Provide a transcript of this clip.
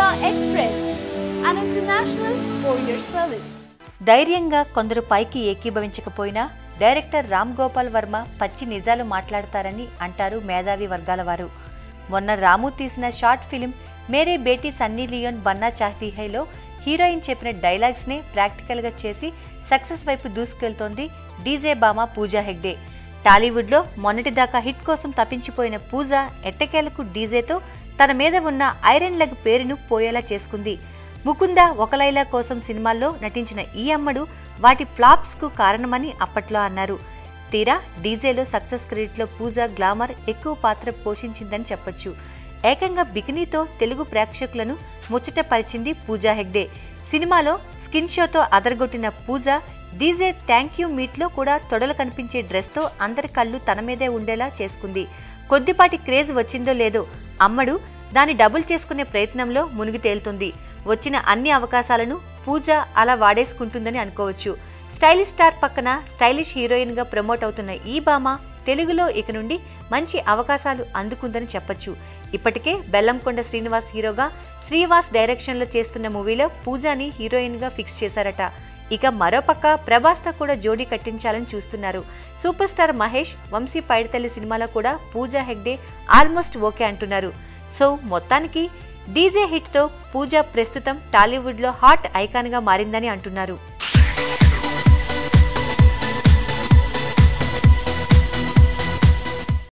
Express, an international courier service. ధైర్యంగా కొందరు పైకి ఏకీభవించకపోయినా డైరెక్టర్ రామ్ గోపాల్ వర్మ పచ్చి నిజాలు మాట్లాడతారని అంటారు మేధావి వర్గాల వారు మొన్న రాము తీసిన షార్ట్ ఫిలిం మేరే బేటీ సన్నీ లియోన్ బన్నా చాహతీ హైలో హీరోయిన్ చెప్పిన డైలాగ్స్నే ప్రాక్టికల్గా చేసి సక్సెస్ వైపు దూసుకెళ్తోంది డీజే బామా పూజా హెగ్డే టాలీవుడ్లో మొన్నటిదాకా హిట్ కోసం తప్పించిపోయిన పూజ ఎట్టకేలకు డీజేతో తన మీద ఉన్న ఐరన్ లెగ్ పేరును పోయేలా చేసుకుంది ముకుంద ఒకలైలా కోసం సినిమాల్లో నటించిన ఈ అమ్మడు వాటి ఫ్లాప్స్ కు కారణమని అప్పట్లో అన్నారు తీరా డీజేలో సక్సెస్ క్రెడిట్లో పూజ గ్లామర్ ఎక్కువ పాత్ర పోషించిందని చెప్పొచ్చు ఏకంగా బికినీతో తెలుగు ప్రేక్షకులను ముచ్చటపరిచింది పూజా హెగ్డే సినిమాలో స్కిన్ షోతో అదరగొట్టిన పూజ డీజే థ్యాంక్ యూ మీట్లో కూడా తొడలు కనిపించే డ్రెస్తో అందరి కళ్ళు తన మీదే ఉండేలా చేసుకుంది కొద్దిపాటి క్రేజ్ వచ్చిందో లేదో అమ్మడు దాన్ని డబుల్ చేసుకునే ప్రయత్నంలో మునిగి తేలుతుంది వచ్చిన అన్ని అవకాశాలను పూజ అలా వాడేసుకుంటుందని అనుకోవచ్చు స్టైలిష్ స్టార్ పక్కన స్టైలిష్ హీరోయిన్ గా ప్రమోట్ అవుతున్న ఈ భామ తెలుగులో ఇక నుండి మంచి అవకాశాలు అందుకుందని చెప్పొచ్చు ఇప్పటికే బెల్లంకొండ శ్రీనివాస్ హీరోగా శ్రీవాస్ డైరెక్షన్లో చేస్తున్న మూవీలో పూజాని హీరోయిన్ గా ఫిక్స్ చేశారట ఇక మరోపక్క ప్రభాస్తో కూడా జోడీ కట్టించాలని చూస్తున్నారు సూపర్ స్టార్ మహేష్ వంశీ పైడితల్లి సినిమాలో కూడా పూజా హెగ్డే ఆల్మోస్ట్ ఓకే అంటున్నారు సో మొత్తానికి డీజే హిట్తో పూజ ప్రస్తుతం టాలీవుడ్లో హాట్ ఐకాన్గా మారిందని అంటున్నారు